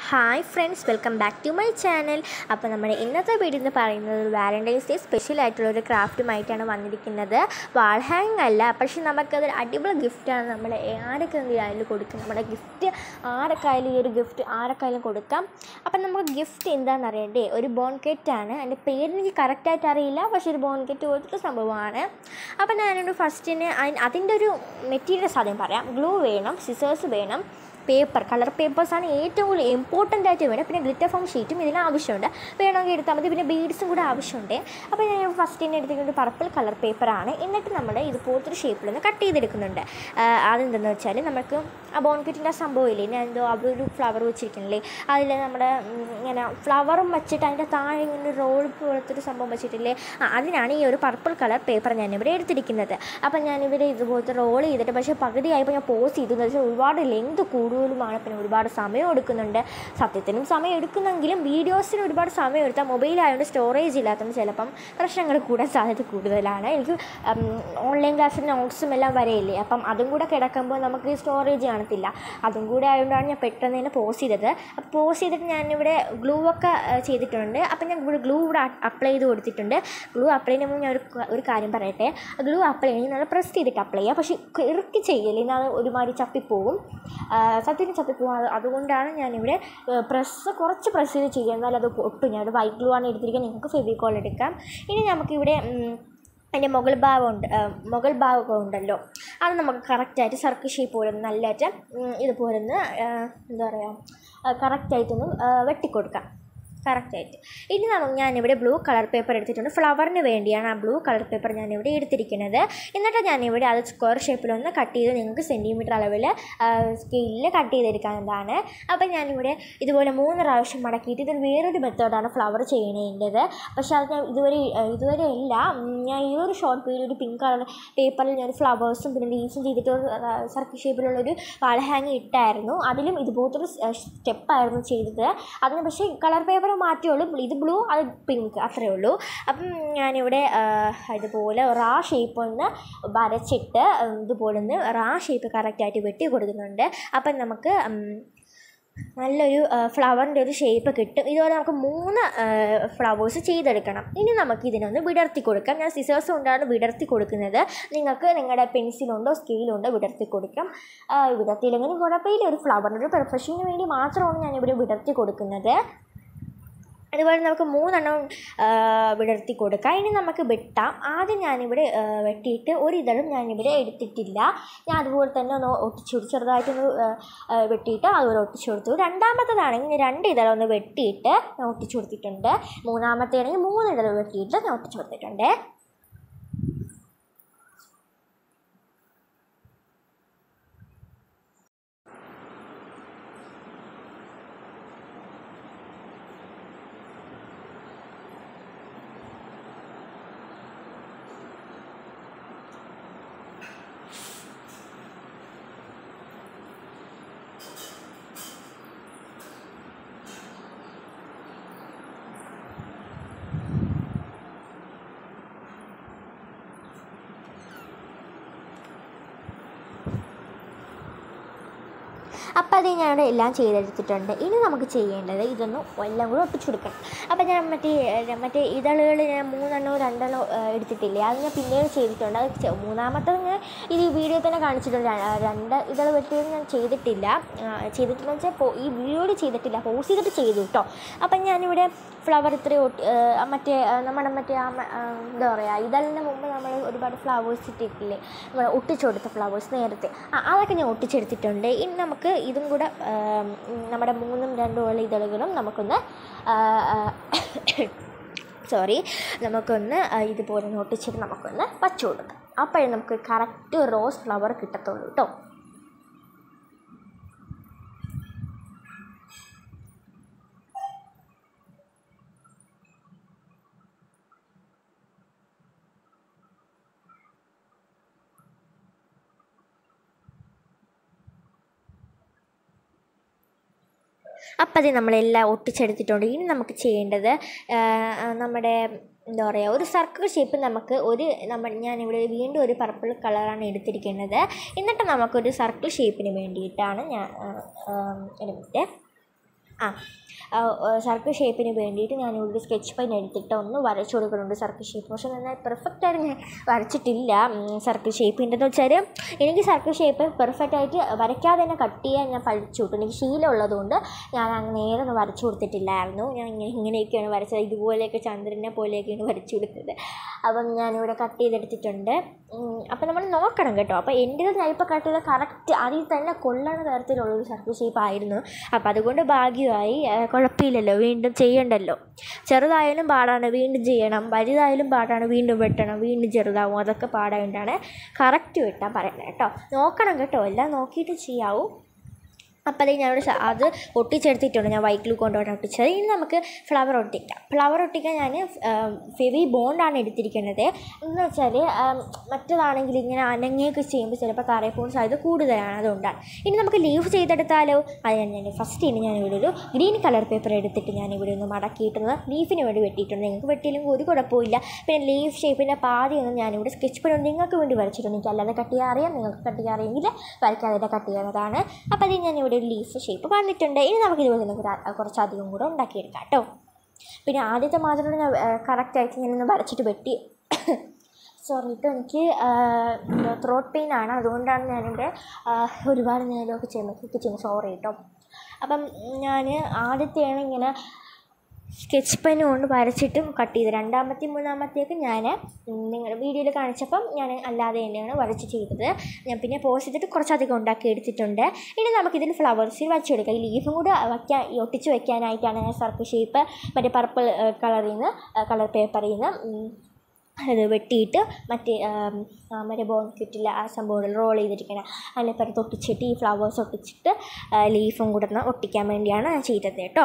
hi friends welcome back to my channel അപ്പോൾ നമ്മുടെ ഇന്നത്തെ വീഡിയോ എന്ന് പറയുന്നത് ഒരു വാലൻറ്റൈൻസ് ഡേ സ്പെഷ്യൽ ആയിട്ടുള്ള ഒരു ക്രാഫ്റ്റുമായിട്ടാണ് വന്നിരിക്കുന്നത് വാൾ ഹാങ് അല്ല പക്ഷെ നമുക്കതൊരു അടിപൊളി ഗിഫ്റ്റാണ് നമ്മൾ ആരൊക്കെ ആയാലും കൊടുക്കും നമ്മുടെ ഗിഫ്റ്റ് ആരൊക്കെയായാലും ഈ ഒരു ഗിഫ്റ്റ് ആരൊക്കെയായാലും കൊടുക്കാം അപ്പം നമുക്ക് ഗിഫ്റ്റ് എന്താണെന്ന് അറിയണ്ടേ ഒരു ബോൺ കെറ്റാണ് അതിൻ്റെ പേര് എനിക്ക് കറക്റ്റായിട്ട് അറിയില്ല പക്ഷേ ഒരു ബോൺ കെറ്റ് പോലത്തെ സംഭവമാണ് അപ്പം ഞാനൊരു ഫസ്റ്റിന് അതിൻ്റെ ഒരു മെറ്റീരിയൽസ് ആദ്യം പറയാം ഗ്ലൂ വേണം സിസേഴ്സ് വേണം പേപ്പർ കളർ പേപ്പേഴ്സാണ് ഏറ്റവും കൂടുതൽ ഇമ്പോർട്ടൻ്റ് ആയിട്ട് വേണം പിന്നെ ഗ്ലിറ്റർ ഫോം ഷീറ്റും ഇതിന് ആവശ്യമുണ്ട് വേണമെങ്കിൽ എടുത്താൽ മതി പിന്നെ ബീഡ്സും കൂടെ ആവശ്യമുണ്ട് അപ്പോൾ ഞാൻ ഫസ്റ്റ് തന്നെ എടുത്തിരിക്കുന്നത് പർപ്പിൾ കളർ പേപ്പറാണ് എന്നിട്ട് നമ്മൾ ഇതുപോലത്തെ ഒരു ഷേപ്പിൽ നിന്ന് കട്ട് ചെയ്തെടുക്കുന്നുണ്ട് അതെന്തെന്ന് വെച്ചാൽ നമുക്ക് ആ ബോൺകെറ്റിൻ്റെ ആ സംഭവമില്ലേ ഞാൻ എന്തോ അവിടെ ഒരു ഫ്ലവർ വെച്ചിരിക്കണില്ലേ അതിൽ നമ്മുടെ ഉം, ഇങ്ങനെ ഫ്ലവറും വെച്ചിട്ട് അതിൻ്റെ താഴെ ഇങ്ങനെ റോൾ പോലത്തെ ഒരു സംഭവം വെച്ചിട്ടില്ലേ ആ അതിനാണ് ഈ ഒരു പർപ്പിൾ കളർ പേപ്പർ ഞാനിവിടെ എടുത്തിരിക്കുന്നത് അപ്പം ഞാനിവിടെ ഇതുപോലത്തെ റോൾ ചെയ്തിട്ട് പക്ഷേ പകുതിയായപ്പോൾ ഞാൻ പോസ് ചെയ്തു എന്ന് വെച്ചാൽ ഒരുപാട് ലെങ്ത് കൂടുതലുമാണ് പിന്നെ ഒരുപാട് സമയം എടുക്കുന്നുണ്ട് സത്യത്തിനും സമയം എടുക്കുന്നെങ്കിലും വീഡിയോസിന് ഒരുപാട് സമയം എടുത്താൽ മൊബൈലായതുകൊണ്ട് സ്റ്റോറേജ് ഇല്ലാത്തതുകൊണ്ട് ചിലപ്പം പ്രശ്നങ്ങൾ കൂടാൻ സാധ്യത കൂടുതലാണ് എനിക്ക് ഓൺലൈൻ ക്ലാസ്സിൽ നോട്ട്സും എല്ലാം വരെയില്ലേ അപ്പം അതും കൂടെ കിടക്കുമ്പോൾ നമുക്ക് സ്റ്റോറേജ് കാണത്തില്ല അതും കൂടെ ആയതുകൊണ്ടാണ് ഞാൻ പെട്ടെന്ന് തന്നെ പോസ് ചെയ്തത് അപ്പോൾ പോസ് ചെയ്തിട്ട് ഞാനിവിടെ ഗ്ലൂ ഒക്കെ ആ, ചെയ്തിട്ടുണ്ട് അപ്പം ഞാൻ ഇവിടെ ഗ്ലൂ ഇവിടെ അപ്ലൈ ചെയ്ത് കൊടുത്തിട്ടുണ്ട് ഗ്ലൂ അപ്ലൈ ചെയ്യുമ്പോൾ ഞാൻ ഒരു ക- ഒരു കാര്യം പറയട്ടെ ഗ്ലൂ അപ്ലൈ ചെയ്യണമെങ്കിൽ നല്ല പ്രസ് ചെയ്തിട്ട് അപ്ലൈ ചെയ്യുക പക്ഷേ ഇറുക്കി ചെയ്യല്ലേ എന്നാൽ ഒരുമാതിരി ചപ്പിപ്പോവും ആ, സത്യത്തിന് ചപ്പിപ്പോവും അത് അതുകൊണ്ടാണ് ഞാനിവിടെ പ്രസ് കുറച്ച് പ്രസ് ചെയ്ത് ചെയ്യുക എന്നാൽ അത് ഒട്ടും ഞാൻ ഒരു വൈറ്റ് ഗ്ലൂ ആണ് എടുത്തിരിക്കുന്നത് നിങ്ങൾക്ക് ഫെവിക്കോൾ എടുക്കാം ഇനി നമുക്കിവിടെ ഉം, അതിൻ്റെ മുകൾ ഭാഗം ഉണ്ട് ആ, മുകൾ ഭാഗം ഉണ്ടല്ലോ അത് നമുക്ക് കറക്റ്റായിട്ട് സർക്കിൾ ഷേപ്പ് പോലെ ഒന്ന് നല്ലതായിട്ട് ഉം, ഇതുപോലെ ഒന്ന് ആ, എന്താ പറയുക കറക്റ്റായിട്ടൊന്ന് വെട്ടിക്കൊടുക്കാം കറക്റ്റായിട്ട് ഇനി നമുക്ക് ഞാനിവിടെ ബ്ലൂ കളർ പേപ്പർ എടുത്തിട്ടുണ്ട് ഫ്ലവറിന് വേണ്ടിയാണ് ആ ബ്ലൂ കളർ പേപ്പർ ഞാനിവിടെ എടുത്തിരിക്കുന്നത് എന്നിട്ട് ഞാനിവിടെ അത് സ്ക്വയർ ഷേപ്പിലൊന്ന് കട്ട് ചെയ്ത് നിങ്ങൾക്ക് സെൻറ്റിമീറ്റർ അളവിൽ സ്കെയിലിൽ കട്ട് ചെയ്തെടുക്കാവുന്നതാണ് അപ്പം ഞാനിവിടെ ഇതുപോലെ മൂന്ന് പ്രാവശ്യം മടക്കിയിട്ട് ഇതൊരു വേറൊരു മെത്തേഡാണ് ഫ്ലവർ ചെയ്യണേണ്ടത് പക്ഷേ അത് ഞാൻ ഇതുവരെ ആ, ഇതുവരെ ഇല്ല ഉം, ഞാൻ ഈ ഒരു ഷോർട്ട് പീരീഡ് ഒരു പിങ്ക് കളർ പേപ്പറിൽ ഞാൻ ഫ്ലവേഴ്സും പിന്നെ ലീവ്സും ചെയ്തിട്ട് സർക്കിൾ ഷേപ്പിലുള്ളൊരു വാൾ ഹാങ് ഇട്ടായിരുന്നു അതിലും ഇതുപോലത്തെ ഒരു സ്റ്റെപ്പായിരുന്നു ചെയ്തത് അതിന് പക്ഷേ കളർ പേപ്പർ മാറ്റിയുള്ളൂ ഇത് ബ്ലൂ അത് പിങ്ക് അത്രയേ ഉള്ളൂ അപ്പം ഞാനിവിടെ ആ, ഇതുപോലെ റാ ഷേപ്പ് ഒന്ന് വരച്ചിട്ട് ഉം, ഇതുപോലെ ഒന്ന് റാ ഷേപ്പ് കറക്റ്റായിട്ട് വെട്ടി കൊടുക്കുന്നുണ്ട് അപ്പം നമുക്ക് ഉം, നല്ലൊരു ഫ്ലവറിൻ്റെ ഒരു ഷേപ്പ് കിട്ടും ഇതുപോലെ നമുക്ക് മൂന്ന് ഫ്ലവേഴ്സ് ചെയ്തെടുക്കണം ഇനി നമുക്ക് ഇതിനൊന്ന് വിടർത്തി കൊടുക്കാം ഞാൻ സിസേഴ്സ് കൊണ്ടാണ് വിടർത്തി കൊടുക്കുന്നത് നിങ്ങൾക്ക് നിങ്ങളുടെ പെൻസിലുണ്ടോ സ്കെയിലുണ്ടോ വിടർത്തി കൊടുക്കാം ആ, വിടർത്തിയില്ലെങ്കിലും കുഴപ്പമില്ല ഒരു ഫ്ലവറിൻ്റെ ഒരു പെർഫെക്ഷന് വേണ്ടി മാത്രമാണ് ഞാനിവിടെ വിടർത്തി കൊടുക്കുന്നത് അതുപോലെ നമുക്ക് മൂന്നെണ്ണം ആ, വിടർത്തി കൊടുക്കാം ഇനി നമുക്ക് വെട്ടാം ആദ്യം ഞാനിവിടെ ആ, വെട്ടിയിട്ട് ഒരു ഇതളും ഞാനിവിടെ എടുത്തിട്ടില്ല ഞാൻ അതുപോലെ തന്നെ ഒന്ന് ഒട്ടിച്ചു കൊടുത്തു ചെറുതായിട്ടൊന്ന് ആ, ആ, വെട്ടിയിട്ട് അതുപോലെ ഒട്ടിച്ചു കൊടുത്തു രണ്ടാമത്തേതാണെങ്കിൽ ഞാൻ രണ്ട് ഇതളൊന്ന് വെട്ടിയിട്ട് ഞാൻ ഒട്ടിച്ചു കൊടുത്തിട്ടുണ്ട് മൂന്നാമത്തേതാണെങ്കിൽ മൂന്ന് ഇതൾ വെട്ടിയിട്ട് ഞാൻ ഒട്ടിച്ചു കൊടുത്തിട്ടുണ്ട് അപ്പോൾ അത് ഞാനിവിടെ എല്ലാം ചെയ്തെടുത്തിട്ടുണ്ട് ഇനി നമുക്ക് ചെയ്യേണ്ടത് ഇതൊന്ന് എല്ലാം കൂടെ ഒട്ടിച്ചു കൊടുക്കണം അപ്പോൾ ഞാൻ മറ്റേ ഏഹ്, മറ്റേ ഇതളുകൾ ഞാൻ മൂന്നെണ്ണോ രണ്ടെണ്ണോ ഏഹ്, എടുത്തിട്ടില്ലേ അത് ഞാൻ പിന്നീട് ചെയ്തിട്ടുണ്ട് അത് ചെ- മൂന്നാമത്തത് ഞാൻ ഇത് ഈ വീഡിയോ തന്നെ കാണിച്ചിട്ടുണ്ട് ര- രണ്ട് ഇതൾ വെട്ടിയത് ഞാൻ ചെയ്തിട്ടില്ല ആ, ചെയ്തിട്ടില്ല വെച്ചാൽ പോ- ഈ വീഡിയോയിൽ ചെയ്തിട്ടില്ല പോസ് ചെയ്തിട്ട് ചെയ്തു കേട്ടോ അപ്പം ഞാനിവിടെ ഫ്ലവർ ഇത്രയും ഒട്ടി ഏഹ്, മറ്റേ ഏഹ്, നമ്മുടെ മറ്റേ ആ മ- ആ, എന്താ പറയുക ഇതളിന് മുമ്പ് നമ്മൾ ഒരുപാട് ഫ്ലവേഴ്സ് ഇട്ടിട്ടില്ലേ നമ്മൾ ഒട്ടിച്ചു കൊടുത്ത ഫ്ലവേഴ്സ് നേരത്തെ ആ അതൊക്കെ ഞാൻ ഒട്ടിച്ചെടുത്തിട്ടുണ്ട് ഇനി നമുക്ക് ഇതും കൂടെ ആം, നമ്മുടെ മൂന്നും രണ്ടും ഉള്ള ഇതളുകളും നമുക്കൊന്ന് സോറി നമുക്കൊന്ന് ആ, ഇതുപോലെ ഒന്ന് ഒട്ടിച്ചിട്ട് നമുക്കൊന്ന് വച്ചു കൊടുക്കാം അപ്പോഴേ നമുക്ക് കറക്റ്റ് റോസ് ഫ്ലവർ കിട്ടത്തുള്ളൂ കേട്ടോ അപ്പം അത് നമ്മളെല്ലാം ഒട്ടിച്ചെടുത്തിട്ടുണ്ട് ഇനി നമുക്ക് ചെയ്യേണ്ടത് ആ, നമ്മുടെ എന്താ പറയുക ഒരു സർക്കിൾ ഷേപ്പ് നമുക്ക് ഒരു നമ്മൾ ഞാനിവിടെ വീണ്ടും ഒരു പർപ്പിൾ കളറാണ് എടുത്തിരിക്കുന്നത് എന്നിട്ട് നമുക്കൊരു സർക്കിൾ ഷേപ്പിന് വേണ്ടിയിട്ടാണ് ഞാൻ ആ, ആ, ഒരു മിനിറ്റ് ആ സർക്കിൾ ഷേപ്പിന് വേണ്ടിയിട്ട് ഞാൻ ഒരു സ്കെച്ച് പെൻ എടുത്തിട്ട് ഒന്ന് വരച്ചു കൊടുക്കുന്നുണ്ട് സർക്കിൾ ഷേപ്പ് പക്ഷെ നന്നായി പെർഫെക്റ്റ് ആയിട്ട് ഞാൻ വരച്ചിട്ടില്ല സർക്കിൾ ഷേപ്പിൻ്റെന്ന് വെച്ചാൽ എനിക്ക് സർക്കിൾ ഷേപ്പ് പെർഫെക്റ്റ് ആയിട്ട് വരയ്ക്കാതെ തന്നെ കട്ട് ചെയ്യാൻ ഞാൻ പഠിച്ചു വിട്ടു എനിക്ക് ശീലമുള്ളതുകൊണ്ട് ഞാൻ അങ്ങനെ നേരെ ഒന്നും വരച്ചു കൊടുത്തിട്ടില്ലായിരുന്നു ഞാൻ ഇങ്ങനെ ഇങ്ങനെയൊക്കെയാണ് വരച്ചത് ഇതുപോലെയൊക്കെ ചന്ദ്രനെ പോലെയൊക്കെയാണ് വരച്ചു കൊടുത്തത് അപ്പം ഞാനിവിടെ കട്ട് ചെയ്തെടുത്തിട്ടുണ്ട് അപ്പം നമ്മൾ നോക്കണം കേട്ടോ അപ്പോൾ എൻ്റേത് ഞാൻ ഇപ്പോൾ കട്ട് ചെയ്ത കറക്റ്റ് അതിൽ തന്നെ കൊള്ളണ തരത്തിലുള്ളൊരു സർക്കിൾ ഷേപ്പ് ആയിരുന്നു അപ്പോൾ അതുകൊണ്ട് ഭാഗ്യമായി ആ, കുഴപ്പമില്ലല്ലോ വീണ്ടും ചെയ്യണ്ടല്ലോ ചെറുതായാലും പാടാണ് വീണ്ടും ചെയ്യണം വലുതായാലും പാടാണ് വീണ്ടും വെട്ടണം വീണ്ടും ചെറുതാവും അതൊക്കെ പാടായതുകൊണ്ടാണ് കറക്റ്റ് വെട്ടാൻ പറയുന്നത് കേട്ടോ നോക്കണം കേട്ടോ എല്ലാം നോക്കിയിട്ട് ചെയ്യാവൂ അപ്പോൾ അതേ ഞാനിവിടെ സ- അത് ഒട്ടിച്ചെടുത്തിട്ടുണ്ട് ഞാൻ വൈറ്റ് ഗ്ലൂ കൊണ്ടുപോയി ഒട്ടിച്ചത് ഇനി നമുക്ക് ഫ്ലവർ ഒട്ടിക്കാം ഫ്ലവർ ഒട്ടിക്കാൻ ഞാൻ ഫെവി ബോണ്ടാണ് എടുത്തിരിക്കുന്നത് എന്ന് വെച്ചാൽ മറ്റേതാണെങ്കിൽ ഇങ്ങനെ അനങ്ങിയൊക്കെ ചെയ്യുമ്പോൾ ചിലപ്പോൾ കറയപ്പോൺ സാധ്യത കൂടുതലാണ് അതുകൊണ്ടാണ് ഇനി നമുക്ക് ലീവ് ചെയ്തെടുത്താലോ അത് ഞാൻ ഞാൻ ഫസ്റ്റ് ഇനി ഞാൻ ഇവിടെ ഒരു ഗ്രീൻ കളർ പേപ്പർ എടുത്തിട്ട് ഞാൻ ഇവിടെ ഒന്ന് മടക്കിയിട്ടൊന്ന് ലീഫിന് വേണ്ടി വെട്ടിയിട്ടുണ്ട് നിങ്ങൾക്ക് വെട്ടിയില്ലെങ്കിൽ ഒരു കുഴപ്പമില്ല പിന്നെ ലീഫ് ഷേപ്പിൻ്റെ പാതിയൊന്നും ഞാനിവിടെ സ്കെച്ച് പെൻ നിങ്ങൾക്ക് വേണ്ടി വരച്ചിട്ടുണ്ട് എനിക്ക് അല്ലാതെ കട്ട് ചെയ്യാൻ അറിയാം നിങ്ങൾക്ക് കട്ട് ചെയ്യാൻ അറിയെങ്കിൽ വരയ്ക്കാതെ കട്ട് ചെയ്യാവുന്നതാണ് അപ്പോൾ അത് ഞാൻ ഇവിടെ ഒരു ലീഫ് ഷേപ്പ് വന്നിട്ടുണ്ട് ഇനി നമുക്ക് ഇതുപോലെ തന്നെ കുറ- കുറച്ചധികം കൂടെ ഉണ്ടാക്കിയെടുക്കാം കേട്ടോ പിന്നെ ആദ്യത്തെ മാത്രം ഞാൻ കറക്റ്റായിട്ട് ഞാനൊന്ന് വരച്ചിട്ട് വെട്ടി സോറി കേട്ടോ എനിക്ക് ത്രോട്ട് പെയിൻ ആണ് അതുകൊണ്ടാണ് ഞാനിവിടെ ആ, ഒരുപാട് നേരമൊക്കെ ചെയ്യുന്നത് ചെയ്യുന്നത് സോറി കേട്ടോ അപ്പം ഞാൻ ആദ്യത്തെയാണ് ഇങ്ങനെ സ്കെച്ച് പെൻ കൊണ്ട് വരച്ചിട്ടും കട്ട് ചെയ്ത് രണ്ടാമത്തെ മൂന്നാമത്തേക്ക് ഞാൻ നിങ്ങൾ വീഡിയോയിൽ കാണിച്ചപ്പം ഞാൻ അല്ലാതെ തന്നെയാണ് വരച്ച് ചെയ്തത് ഞാൻ പിന്നെ പോസ്റ്റ് ചെയ്തിട്ട് കുറച്ചധികം ഉണ്ടാക്കി എടുത്തിട്ടുണ്ട് ഇനി നമുക്കിതിൽ ഫ്ലവേഴ്സിൽ വരച്ച് കൊടുക്കാം ഈ ലീഫും കൂടെ വയ്ക്കാൻ ഈ ഒട്ടിച്ച് വെക്കാനായിട്ടാണ് ഞാൻ സർക്കിൾ ഷേപ്പ് മറ്റേ പർപ്പിൾ കളറിൽ നിന്ന് കളർ പേപ്പറിൽ നിന്ന് ഉം, അത് വെട്ടിയിട്ട് മറ്റേ ആം, ആ മറ്റേ ബോൺ കിറ്റില്ല ആ സംഭവം റോൾ ചെയ്തിരിക്കണം അതിനെപ്പുറത്ത് ഒട്ടിച്ചിട്ട് ഈ ഫ്ലവേഴ്സ് ഒട്ടിച്ചിട്ട് ലീഫും കൂടെ ഒന്ന് ഒട്ടിക്കാൻ വേണ്ടിയാണ് ഞാൻ ചെയ്തത് കേട്ടോ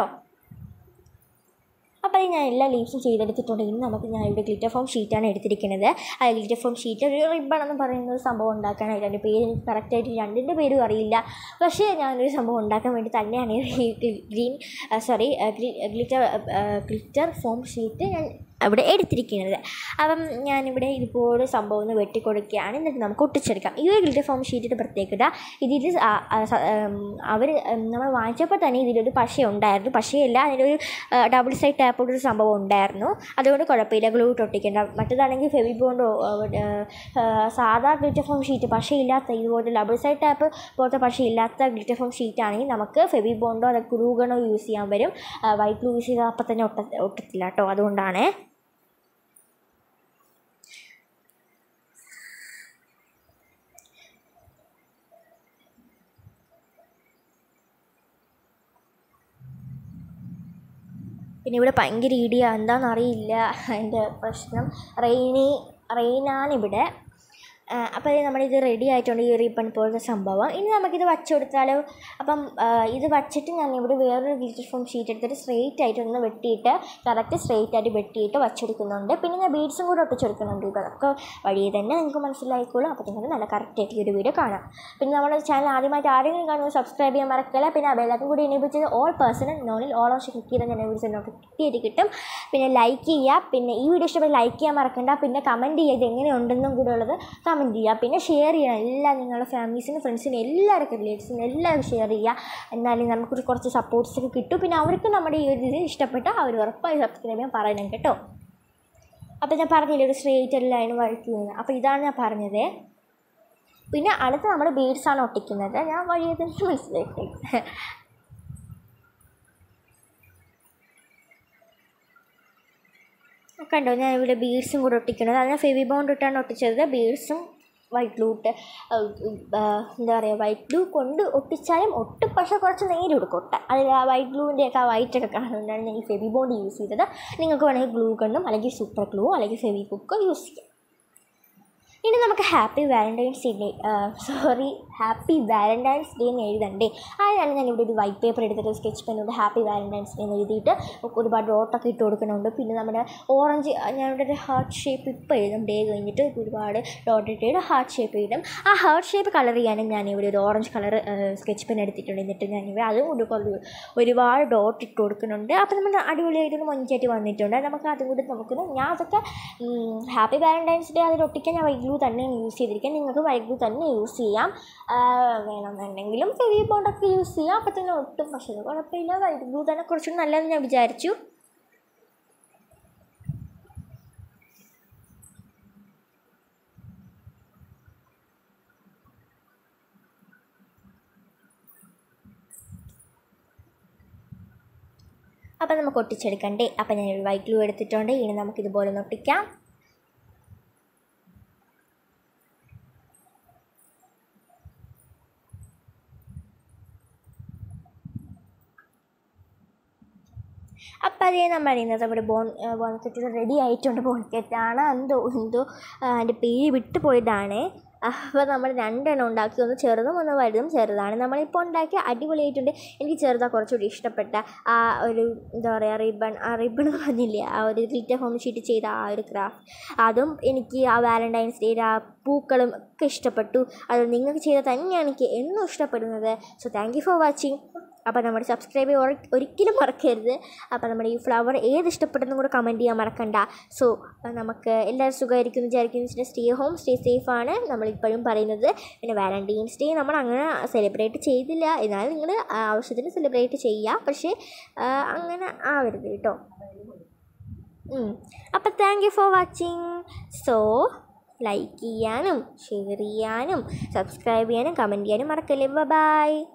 അപ്പോൾ അത് ഞാൻ എല്ലാ ലീവ്സും ചെയ്തെടുത്തിട്ടുണ്ട് ഇനി നമുക്ക് ഞാൻ ഇവിടെ ഗ്ലിറ്റർ ഫോം ഷീറ്റാണ് എടുത്തിരിക്കുന്നത് ആ ഗ്ലിറ്റർ ഫോം ഷീറ്റ് ഒരു റിബൺ എന്ന് പറയുന്ന ഒരു സംഭവം ഉണ്ടാക്കാനായിട്ട് അതിൻ്റെ പേര് എനിക്ക് കറക്റ്റായിട്ട് രണ്ടിൻ്റെ പേരും അറിയില്ല പക്ഷേ ഞാനൊരു സംഭവം ഉണ്ടാക്കാൻ വേണ്ടി തന്നെയാണ് ഈ green sorry glitter glitter foam sheet ഞാൻ അവിടെ എടുത്തിരിക്കുന്നത് അപ്പം ഞാനിവിടെ ഇതുപോലെ സംഭവം ഒന്ന് വെട്ടിക്കൊടുക്കുകയാണ് എന്നിട്ട് നമുക്ക് ഒട്ടിച്ചെടുക്കാം ഈ ഒരു ഗ്ലിറ്റർ ഫോം ഷീറ്റിൻ്റെ പ്രത്യേകത ഇതിൽ അവർ നമ്മൾ വാങ്ങിച്ചപ്പോൾ തന്നെ ഇതിലൊരു പശ ഉണ്ടായിരുന്നു പശയല്ല അതിലൊരു ഡബിൾ സൈഡ് ടാപ്പോടെ ഒരു സംഭവം ഉണ്ടായിരുന്നു അതുകൊണ്ട് കുഴപ്പമില്ല ഗ്ലൂ ഇട്ട് ഒട്ടിക്കേണ്ട മറ്റേതാണെങ്കിൽ ഫെവി ബോണ്ടോ സാധാ ഗ്ലിറ്റർ ഫോം ഷീറ്റ് പശയില്ലാത്ത ഇതുപോലെ ഡബിൾ സൈഡ് ടാപ്പ് പോലത്തെ പശയില്ലാത്ത ഗ്ലിറ്റർ ഫോം ഷീറ്റ് ആണെങ്കിൽ നമുക്ക് ഫെവി ബോണ്ടോ അത് ഗ്ലൂ ഗണോ യൂസ് ചെയ്യാൻ വരും വൈറ്റ് ഗ്ലൂ യൂസ് ചെയ്താൽ അപ്പം തന്നെ ഒട്ട ഒട്ടത്തില്ല കേട്ടോ അതുകൊണ്ടാണ് പിന്നെ ഇവിടെ ഭയങ്കര ഇടിയാണ് എന്താണെന്ന് അറിയില്ല അതിൻ്റെ പ്രശ്നം റെയിനി റെയിനാണിവിടെ അപ്പോൾ നമ്മളിത് റെഡി ആയിട്ടുണ്ട് ഈ റിബൺ പോലത്തെ സംഭവം ഇനി നമുക്കിത് വച്ചു കൊടുത്താലോ അപ്പം ആ, ഇത് വച്ചിട്ട് ഞാൻ ഇവിടെ വേറൊരു ഗ്ലിറ്റർ ഫോം ഷീറ്റ് എടുത്തിട്ട് സ്ട്രെയിറ്റ് ആയിട്ട് ഒന്ന് വെട്ടിയിട്ട് കറക്റ്റ് സ്ട്രെയിറ്റ് ആയിട്ട് വെട്ടിയിട്ട് വച്ചെടുക്കുന്നുണ്ട് പിന്നെ ഞാൻ ബീഡ്സും കൂടെ ഒട്ടിച്ചെടുക്കുന്നുണ്ട് ഇതൊക്കെ വഴി തന്നെ നിങ്ങൾക്ക് മനസ്സിലായിക്കോളും അപ്പോൾ നിങ്ങൾക്ക് നല്ല കറക്റ്റായിട്ട് ഈ ഒരു വീഡിയോ കാണാം പിന്നെ നമ്മുടെ ചാനൽ ആദ്യമായിട്ട് ആരെങ്കിലും കാണുമ്പോൾ സബ്സ്ക്രൈബ് ചെയ്യാൻ മറക്കില്ല പിന്നെ ആ ബെല്ലൈക്കൻ കൂടി എനേബിൾ ചെയ്ത് ഓൾ പേഴ്സണൽ നോണിൽ ഓൾ ഓപ്ഷൻ ക്ലിക്ക് ചെയ്താൽ ഞാൻ വീഡിയോസ് നോട്ടിഫിക്കേറ്റ് കിട്ടും പിന്നെ ലൈക്ക് ചെയ്യുക പിന്നെ ഈ വീഡിയോ ഇഷ്ടപ്പെട്ട് ലൈക്ക് ചെയ്യാൻ മറക്കണ്ട പിന്നെ കമൻറ്റ് ചെയ്യുക ഇത് എങ്ങനെയുണ്ടെന്നും കൂടെ ഉള്ളത് കമൻറ്റ് ചെയ്യുക പിന്നെ ഷെയർ ചെയ്യണം എല്ലാം നിങ്ങളുടെ ഫാമിലീസിനും ഫ്രണ്ട്സിനും എല്ലാവർക്കും റിലേറ്റീവ്സിനും എല്ലാവരും ഷെയർ ചെയ്യുക എന്നാലും നമുക്കൊരു കുറച്ച് സപ്പോർട്ട്സ് ഒക്കെ കിട്ടും പിന്നെ അവർക്ക് നമ്മുടെ ഈ ഒരു ഇത് ഇഷ്ടപ്പെട്ടാൽ അവർ ഉറപ്പായി സബ്സ്ക്രൈബ് ചെയ്യാൻ പറയണം കേട്ടോ അപ്പോൾ ഞാൻ പറഞ്ഞില്ലേ ഒരു സ്ട്രേറ്റ് ഒരു ലൈൻ വരയ്ക്കുന്നത് അപ്പോൾ ഇതാണ് ഞാൻ പറഞ്ഞത് പിന്നെ അടുത്ത് നമ്മൾ ബീഡ്സാണ് ഒട്ടിക്കുന്നത് ഞാൻ വഴിയെ തന്നെ മനസ്സിലാക്കി കണ്ടോ ഞാൻ ഇവിടെ ബീഡ്സും കൂടെ ഒട്ടിക്കുന്നത് അതിന് ഫെവി ബോണ്ട് ഇട്ടാണ് ഒട്ടിച്ചത് ബീഡ്സും വൈറ്റ് ഗ്ലൂ ഇട്ട് എന്താ പറയുക വൈറ്റ് ഗ്ലൂ കൊണ്ട് ഒട്ടിച്ചാലും ഒട്ടും പക്ഷേ കുറച്ച് നേരം എടുക്കും ഒട്ട അതിൽ ആ വൈറ്റ് ഗ്ലൂവിൻ്റെയൊക്കെ ആ വൈറ്റ് ഒക്കെ കാണുന്നതുകൊണ്ടാണ് ഞാൻ ഈ ഫെവി ബോണ്ട് യൂസ് ചെയ്തത് നിങ്ങൾക്ക് വേണമെങ്കിൽ ഗ്ലൂ കണ്ടും അല്ലെങ്കിൽ സൂപ്പർ ഗ്ലൂ അല്ലെങ്കിൽ ഫെവി കുക്കോ യൂസ് ചെയ്യാം ഇനി നമുക്ക് happy valentine's day sorry happy valentine's day എന്ന് എഴുതണ്ടേ അതിനാണ് ഞാൻ ഇവിടെ ഒരു വൈറ്റ് പേപ്പർ എടുത്തിട്ട് സ്കെച്ച് പെന്നോട് ഹാപ്പി വാലൻറ്റൈൻസ് ഡേ എന്ന് എഴുതിയിട്ട് ഒരുപാട് ഡോട്ടൊക്കെ ഇട്ട് കൊടുക്കുന്നുണ്ട് പിന്നെ നമ്മുടെ ഓറഞ്ച് ഞാനിവിടെ ഒരു ഹാർട്ട് ഷേപ്പ് ഇപ്പോൾ എഴുതും ഡേ കഴിഞ്ഞിട്ട് ഒരുപാട് ഡോട്ട് ഇട്ടിട്ട് ഹാർട്ട് ഷേപ്പ് എഴുതും ആ ഹാർട്ട് ഷേപ്പ് കളർ ചെയ്യാനും ഞാനിവിടെ ഒരു ഓറഞ്ച് കളർ സ്കെച്ച് പെൻ എടുത്തിട്ടുണ്ട് എന്നിട്ട് ഞാനിവിടെ അതും ഒരു കുറേ ഒരുപാട് ഡോട്ട് ഇട്ട് കൊടുക്കുന്നുണ്ട് അപ്പോൾ നമ്മൾ അടിപൊളിയായിട്ടൊന്ന് മൊഞ്ചായിട്ട് വന്നിട്ടുണ്ട് നമുക്ക് അതും കൂടി നമുക്ക് ഞാൻ അതൊക്കെ ഹാപ്പി വാലൻറ്റൈൻസ് ഡേ അതിൽ ഒട്ടിക്കാൻ ഞാൻ വൈറ്റ് ഗ്ലൂ ഗ്ലൂ തന്നെയാണ് യൂസ് ചെയ്തിരിക്കുന്നത് നിങ്ങൾക്ക് വൈറ്റ് ഗ്ലൂ തന്നെ യൂസ് ചെയ്യാം ആ, വേണമെന്നുണ്ടെങ്കിലും ഫെവി ബോണ്ടൊക്കെ യൂസ് ചെയ്യാം അപ്പോൾ തന്നെ ഒട്ടും പക്ഷേ അത് കുഴപ്പമില്ല വൈറ്റ് ഗ്ലൂ തന്നെ കുറച്ചുകൂടി നല്ലതെന്ന് ഞാൻ വിചാരിച്ചു അപ്പം നമുക്ക് ഒട്ടിച്ചെടുക്കണ്ടേ അപ്പം ഞാനൊരു വൈറ്റ് ഗ്ലൂ എടുത്തിട്ടുണ്ട് ഇനി നമുക്ക് ഇതുപോലെ ഒന്ന് ഒട്ടിക്കാം അപ്പം അതേ നമ്മൾ ഇന്നത്തെ ഇവിടെ ബോൺ ബോൺകെറ്റ് റെഡി ആയിട്ടുണ്ട് ബോൺകെറ്റാണ് എന്തോ എന്തോ അതിൻ്റെ പേര് വിട്ടു പോയതാണ് അപ്പോൾ നമ്മൾ രണ്ടെണ്ണം ഉണ്ടാക്കി ഒന്ന് ചെറുതും ഒന്ന് വലുതും ചെറുതാണ് നമ്മളിപ്പോൾ ഉണ്ടാക്കിയ അടിപൊളിയായിട്ടുണ്ട് എനിക്ക് ചെറുതാണ് കുറച്ചുകൂടി ഇഷ്ടപ്പെട്ട ആ ഒരു എന്താ പറയുക റിബൺ ആ റിബൺ പറഞ്ഞില്ലേ ആ ഒരു ഗ്ലിറ്റർ ഹോം ഷീറ്റ് ചെയ്ത ആ ഒരു ക്രാഫ്റ്റ് അതും എനിക്ക് ആ വാലൻറ്റൈൻസ് ഡേയുടെ ആ പൂക്കളും ഒക്കെ ഇഷ്ടപ്പെട്ടു അത് നിങ്ങൾക്ക് ചെയ്ത തന്നെയാണ് എനിക്ക് എന്നും ഇഷ്ടപ്പെടുന്നത് so thank you for watching അപ്പോൾ നമ്മുടെ സബ്സ്ക്രൈബ് ചെയ്യ ഒരിക്കലും മറക്കരുത് അപ്പോൾ നമ്മുടെ ഈ ഫ്ലവർ ഏത് ഇഷ്ടപ്പെട്ടെന്നും കൂടെ കമൻറ്റ് ചെയ്യാൻ മറക്കണ്ട സോ നമുക്ക് എല്ലാവരും സുഖമായിരിക്കും വിചാരിക്കുന്നു സ്റ്റേ ഹോം സ്റ്റേ സേഫ് ആണ് നമ്മളിപ്പോഴും പറയുന്നത് പിന്നെ വാലൻറ്റൈൻസ് ഡേ നമ്മൾ അങ്ങനെ സെലിബ്രേറ്റ് ചെയ്തില്ല എന്നാലും നിങ്ങൾ ആവശ്യത്തിന് സെലിബ്രേറ്റ് ചെയ്യുക പക്ഷേ ആ, അങ്ങനെ ആവരുത് കേട്ടോ അപ്പോൾ thank you for watching so like ചെയ്യാനും ഷെയർ ചെയ്യാനും സബ്സ്ക്രൈബ് ചെയ്യാനും കമൻറ്റ് ചെയ്യാനും മറക്കല്ലേ ബൈ